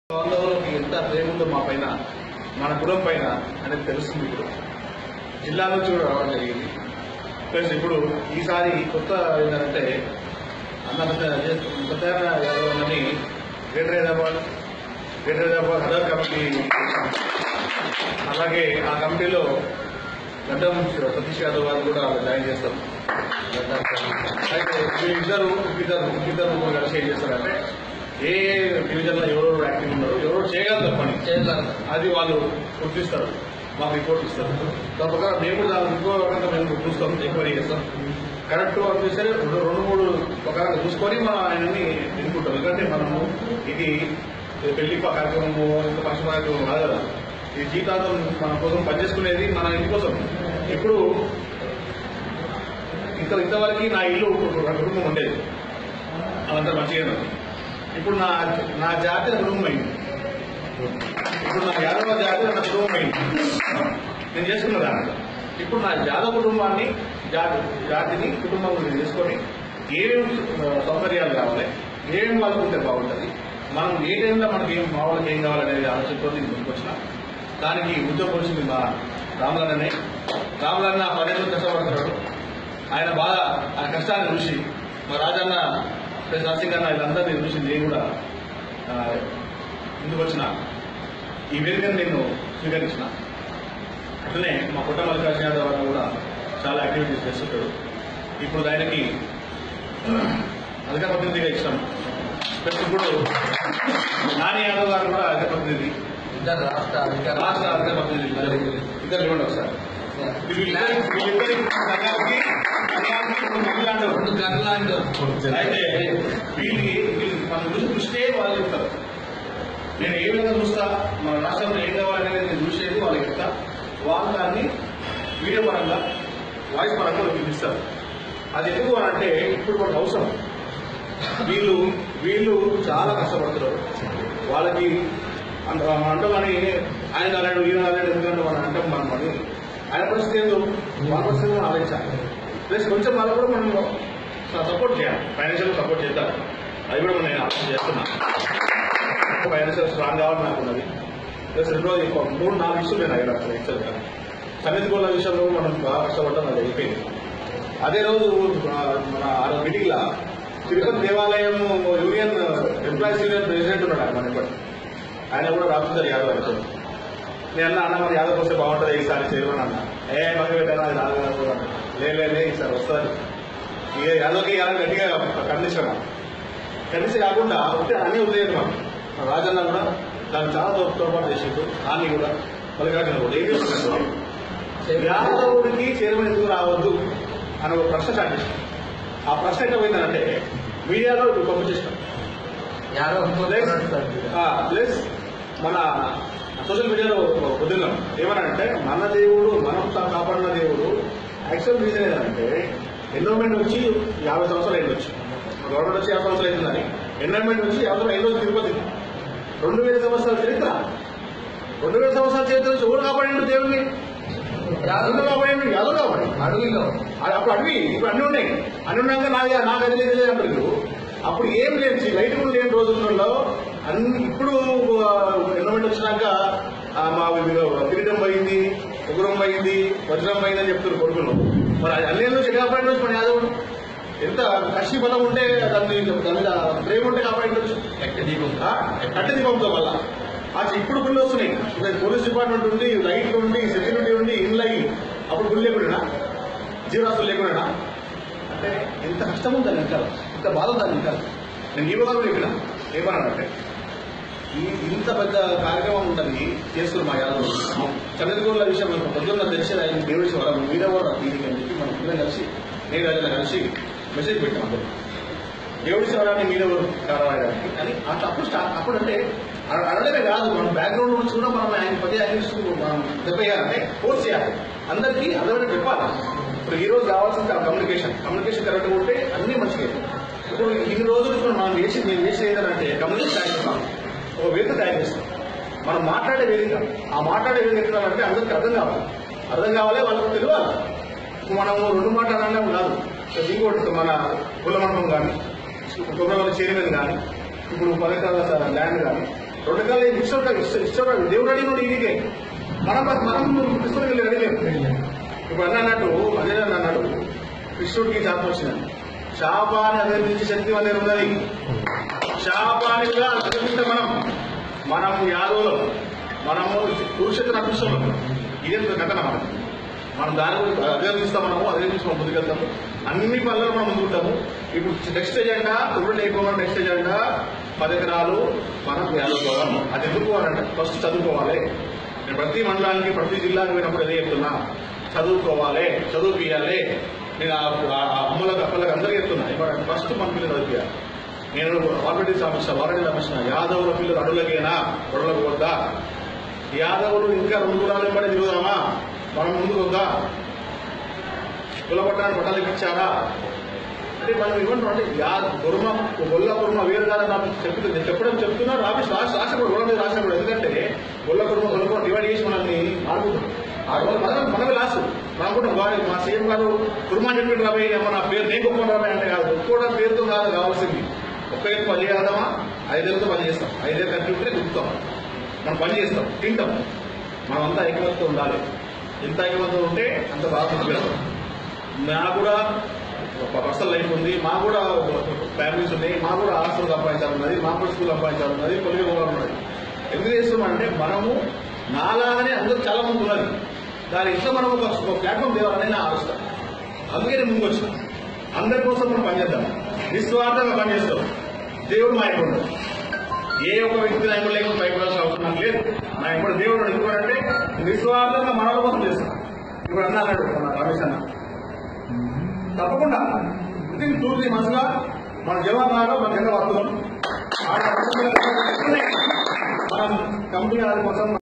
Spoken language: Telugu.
బాంధవులకు ఎంత ప్రేమ ఉందో మా పైన మన కులం పైన అనేది తెలుస్తుంది ఇప్పుడు జిల్లా నుంచి కూడా రావడం జరిగింది ప్లస్ ఇప్పుడు ఈసారి కొత్త ఏంటంటే అన్న కొత్త యాదవ్ అన్నని greater Hyderabad greater Hyderabad other committee అలాగే ఆ కమిటీలో గడ్డం సతీష్ యాదవ్ గారు కూడా జాయిన్ చేస్తాం అయితే వీళ్ళిద్దరు ఇద్దరు ఇద్దరు కలిసి ఏం చేస్తారంటే ఏ డివిజన్లో ఎవరెవరు యాక్టివ్ ఉన్నారు ఎవరు చేయగలరు పని చేయగలరు అది వాళ్ళు గుర్తిస్తారు మాకు రిపోర్ట్ ఇస్తారు దాని ప్రకారం మేము కూడా దాని ఇంకో రకంగా మేము చూస్తాం ఎంక్వైరీ చేస్తాం కరెక్ట్ అనిపిస్తే రెండు రెండు మూడు ప్రకారంగా చూసుకొని మనం ఆయనని ఎన్నుకుంటాం ఎందుకంటే మనము ఇది పెళ్లి కార్యక్రమము ఇంకా ఫంక్షన్ కార్యక్రమం కాదు కదా ఈ జీతాంతం మన కోసం పనిచేసుకునేది మన ఇంటి కోసం ఇప్పుడు ఇంత ఇంతవరకు నా ఇల్లు ఒక కుటుంబం ఉండేది అదంతా మంచిగా ఉంది. ఇప్పుడు నా నా జాతి నా కుటుంబం అయింది ఇప్పుడు నా యాదవ జాతి నా కుటుంబం అయింది నేను చేసుకున్న దాంట్లో ఇప్పుడు నా యాదవ కుటుంబాన్ని జాతి జాతిని కుటుంబం గురించి చేసుకొని ఏమేమి సౌకర్యాలు కావాలి ఏమేమి వాళ్ళకు ఉంటే బాగుంటుంది మనం ఏ టైంలో మనకి ఏం మా వాళ్ళకి ఏం కావాలనేది ఆలోచనతో నేను ముందుకు వచ్చిన దానికి ఉద్యోగపరిచింది మా రాములన్ననే రాములన్న పదేళ్ళు కష్టపడుతున్నాడు ఆయన బాగా ఆ కష్టాన్ని చూసి మా రాజన్న ప్లస్ నరసింగ్ అన్న వీళ్ళందరినీ చూసి నేను కూడా ఆ, ముందుకు వచ్చిన ఈ వేదికను నేను స్వీకరించిన అట్లనే మా పుట్ట మల్లికార్జున యాదవ్ గారు కూడా చాలా యాక్టివిటీస్ చేస్తుంటాడు ఇప్పుడు ఆయనకి అధికార ప్రతినిధిగా ఇష్టం ప్లస్ ఇప్పుడు నాని యాదవ్ గారు కూడా అధికార ప్రతినిధి ఇద్దరు రాష్ట్ర అధికారులు రాష్ట్ర అధికార ప్రతినిధి ఇద్దరు ఇద్దరు ఇవ్వండి ఒకసారి వీళ్ళిద్దరి వీళ్ళిద్దరి కన్యానికి కన్యానికి ఇప్పుడు మిగిలిన రెండు గర్లాండ్ అయితే వీళ్ళకి వీళ్ళు మన గురించి చూస్తే వాళ్ళు చెప్తారు నేను ఏ విధంగా చూస్తా మన రాష్ట్రంలో ఏం కావాలనేది నేను చూసేది వాళ్ళకి చెప్తా వాళ్ళు దాన్ని వీడియో పరంగా వాయిస్ పరంగా వాళ్ళకి చూపిస్తారు అది ఎందుకు అని అంటే ఇప్పుడు మనకు అవసరం వీళ్ళు వీళ్ళు చాలా కష్టపడుతున్నారు వాళ్ళకి అంత మనం అంటాం కానీ ఆయన అలాంటి ఈయన అలాంటి ఎందుకంటే మనం అంటాం మనం అని ఆయన పరిస్థితి ఏందో వాళ్ళ పరిస్థితి మనం ఆలోచించాలి ప్లస్ కొంచెం వాళ్ళు కూడా మనం సపోర్ట్ చేయాలి ఫైనాన్షియల్ సపోర్ట్ చేద్దాం అది కూడా నేను ఆలోచన చేస్తున్నా ఫైనాన్షియల్ స్ట్రాంగ్ కావాలని నాకు ఉన్నది ప్లస్ రెండోది ఇంకో మూడు నాలుగు విషయాలు నేను అడిగాను అసలు యాక్చువల్గా సన్నిధి గోళ్ళ విషయంలో మనం బాగా కష్టపడటం అది అయిపోయింది అదే రోజు ఆ, మన ఆ రోజు మీటింగ్లో తిరుపతి దేవాలయం యూనియన్ ఎంప్లాయీస్ యూనియన్ ప్రెసిడెంట్ ఉన్నాడు ఆయన మన ఇప్పటి ఆయన కూడా రామచంద్ర యాదవ్ అవుతాడు నేను అన్న అన్న మరి యాదవ్ వస్తే బాగుంటుంది ఈసారి చేయమని అన్న ఏ పక్క పెట్టాను అది రాదు కాదు అన్న. లే లే, లే ఈసారి వస్తుంది ఇక యాదవ్కి యాదవ్ గట్టిగా ఖండించాను కలిసి కాకుండా ఉంటే అన్నీ ఉదయం మనం రాజన్న కూడా దాన్ని చాలా తో- తోడ్పాటు చేసిండు ఆన్ని కూడా మల్లికార్జున కూడా ఏం చేస్తున్నారు యాదవుడికి చైర్మన్ ఎందుకు రావద్దు అని ఒక ప్రశ్న స్టార్ట్ చేశాం ఆ ప్రశ్న ఎట్లా పోయిందంటే మీడియాలో ఇప్పుడు పంపించేసాం యారో ప్లస్ మన సోషల్ మీడియాలో వదిలినాం ఏమనంటే మన దేవుడు మనం తా- కాపాడిన దేవుడు యాక్చువల్ రీజన్ ఏంటంటే ఎన్విరాన్మెంట్ వచ్చి యాభై సంవత్సరాలు అయిందొచ్చు గవర్నమెంట్ వచ్చి యాభై సంవత్సరాలు అయిందని ఎన్విరాన్మెంట్ వచ్చి యాభై సంవత్సరాలు ఐదు తిరుపతి రెండు వేల సంవత్సరాల చరిత్ర రెండు వేల సంవత్సరాల చరిత్ర నుంచి ఎవరు కాపాడిండు దేవుడిని యాదవ్ కాపాడిండు యాదవ్ కాపాడి అడవిలో అది అప్పుడు అడవి ఇప్పుడు అన్ని ఉన్నాయి అన్ని ఉన్నాక నాకు నాకు అది లేదు ఇది అంటారు అప్పుడు ఏం లేదు లైట్ కూడా లేని రోజులలో అన్ని ఇప్పుడు ఎన్విరాన్మెంట్ వచ్చినాక ఆ, మా కిరీటం పోయింది ఉగ్రం పోయింది వజ్రం పోయింది అని చెప్తారు కొడుకులు మరి అది అన్ని నుంచి కాపాడి మన యాదవుడు ఎంత కక్షి బలం ఉంటే దాన్ని దాని మీద ప్రేమ ఉంటే కాపాడించవచ్చు ఎక్క దీపం ఆ, కట్టె దీపంతో వల్ల అది ఇప్పుడు గుళ్ళు వస్తున్నాయి ఇప్పుడు పోలీస్ డిపార్ట్మెంట్ ఉంది లైట్లు ఉండి సెక్యూరిటీ ఉండి ఇన్లు అయ్యి అప్పుడు గుళ్ళు లేకుండా జీవరాశులు లేకుండా అంటే ఎంత కష్టం ఉంది దాని వెనకాల ఎంత బాధ ఉంది దాని వెనకాల నేను ఈ విధంగా చెప్పిన ఏమన్నానంటే ఈ ఇంత పెద్ద కార్యక్రమం ఉందని చేస్తున్నారు మా యాదవ్ చంద్రగూరుల విషయం మనకు పొద్దున్న తెలిసి ఆయన దేవుడి వరం మీరే కూడా దీనికి అని చెప్పి మనం ఇద్దరం కలిసి నేను రాజన్న కలిసి మెసేజ్ పెట్టాం అందరూ దేవుడి శివరాన్ని మీద కారణడానికి అని అట్లా అప్పుడు స్టార్ట్ అప్పుడు అంటే అడ- అడగడమే కాదు మన బ్యాక్గ్రౌండ్ నుంచి కూడా మనం ఆయన పది యాక్టివిటీస్ మనం దెబ్బేయాలంటే ఫోర్స్ చేయాలి అందరికీ అర్థమైనా చెప్పాలి ఇప్పుడు ఈ రోజు కావాల్సింది ఆ కమ్యూనికేషన్ కమ్యూనికేషన్ కరెక్ట్గా ఉంటే అన్నీ మంచిగా అవుతాయి. ఇప్పుడు ఇన్ని రోజులు ఇప్పుడు మనం వేసి నేను వేసి ఏంటంటే కమ్యూనికేషన్ తయారు చేస్తాం ఒక వేదిక తయారు చేస్తాం మనం మాట్లాడే వేదిక ఆ మాట్లాడే వేదిక ఎట్లా అందరికీ అర్థం కావాలి అర్థం కావాలి వాళ్ళకి తెలియాలి మనము రెండు మాట్లాడడం కాదు ఇంకోటి మన కుల మండలం కానీ కుటుంబంలో చైర్మన్ కానీ ఇప్పుడు పథకాల ల్యాండ్ కానీ రెండు కాళ్ళు ఇష్టం ఇష్టం ఇష్టం దేవుడు అడిగిన ఈయనకే మనం మనం కృష్ణుడికి వెళ్ళి అడిగాం ఇప్పుడు అన్న అన్నట్టు అదే అన్న అన్నాడు కృష్ణుడికి శాపం వచ్చింది శాపాన్ని అధిగమించే శక్తి మన దగ్గర ఉన్నది శాపాన్ని కూడా అధిగమిస్తే మనం మనం యాదవులం మనము పురుషత్వ నకృష్ణులం ఇదే కథన మనం మనం దాని గురించి అధిగమిస్తాం మనము అధిగమించి మనం ముందుకెళ్తాము అన్ని పనులలో మనం ముందుకుంటాము ఇప్పుడు నెక్స్ట్ ఎజెండా ఇప్పుడు లేకపోవడం నెక్స్ట్ ఎజెండా పది ఎకరాలు మనం యాదవుకోవాలి అది ఎందుకు అంటే ఫస్ట్ చదువుకోవాలి నేను ప్రతి మండలానికి ప్రతి జిల్లాకి పోయినప్పుడు అదే చెప్తున్నా చదువుకోవాలి చదువుపియాలి నేను ఆ ఆ అమ్మలకు అక్కలకు అందరికీ చెప్తున్నా ఇప్పుడు ఫస్ట్ మన పిల్లలు చదివియాలి నేను ఆల్రెడీ సమస్య ఆల్రెడీ సమస్య యాదవుల పిల్లలు అడుగులకేనా గొడవలకు వద్దా యాదవులు ఇంకా రెండు గురాలు పడి తిరుగుదామా మనం ముందుకు వద్దా కులపట్టాన్ని పట్టాలకు ఇచ్చారా అంటే మనం ఏమంటాం అంటే యా గుర్మ గొల్ల గుర్మ వీరగారు నాకు చెప్తుంది నేను చెప్పడం చెప్తున్నా రాసి రాసి రాసినప్పుడు గొల్ల మీద రాసినప్పుడు ఎందుకంటే గొల్ల గుర్మ గొల్ల గుర్మ డివైడ్ చేసి మనల్ని ఆడుకుంటాం ఆడుకోవాలి మనం మనమే లాసు అనుకుంటాం వాడు మా సీఎం గారు కుర్మా చెప్పిన రాబోయే ఏమో నా పేరు నేను గొప్ప రాబోయే అంటే కాదు ఒక్కోట పేరుతో కాదు కావాల్సింది ఒక్క ఎత్తు పని చేద్దామా ఐదేళ్ళతో పని చేస్తాం ఐదేళ్ళు కలిపి ఉంటే దుక్కుతాం మనం పని చేస్తాం తింటాం మనం అంతా ఐకమత్యంతో ఉండాలి ఎంత ఐకమత్యం ఉంటే అంత బాగా ముందుకెళ్తాం నాకు కూడా ఒక పర్సనల్ లైఫ్ ఉంది మాకు కూడా ఫ్యామిలీస్ ఉన్నాయి మాకు కూడా ఆస్తులు సంపాదించాలన్నది మాకు కూడా స్కూల్ సంపాదించాలన్నది పొలిగి ఉన్నది ఎందుకు చేస్తున్నామంటే మనము నాలాగానే అందరూ చాలా మంది ఉన్నది దాని ఇంట్లో మనం ఒక ప్లాట్ఫామ్ తేవాలని నా ఆలోచన అందుకే నేను ముందుకు వచ్చిన అందరి కోసం మనం పనిచేద్దాం నిస్వార్థంగా పనిచేస్తాం దేవుడు మా యొక్క ఉండదు ఏ ఒక్క వ్యక్తి నా లేకుండా భయపడాల్సిన అవసరం నాకు లేదు నా ఇప్పుడు దేవుడు ఎందుకంటే నిస్వార్థంగా మనల కోసం చేస్తాం ఇప్పుడు అన్న అన్నాడు మన రమేష్ అన్న తప్పకుండా విత్ టూ త్రీ మంత్స్ గా మన జవాబాలో మన కింద వస్తున్నాం మనం కంపెనీ వాళ్ళ కోసం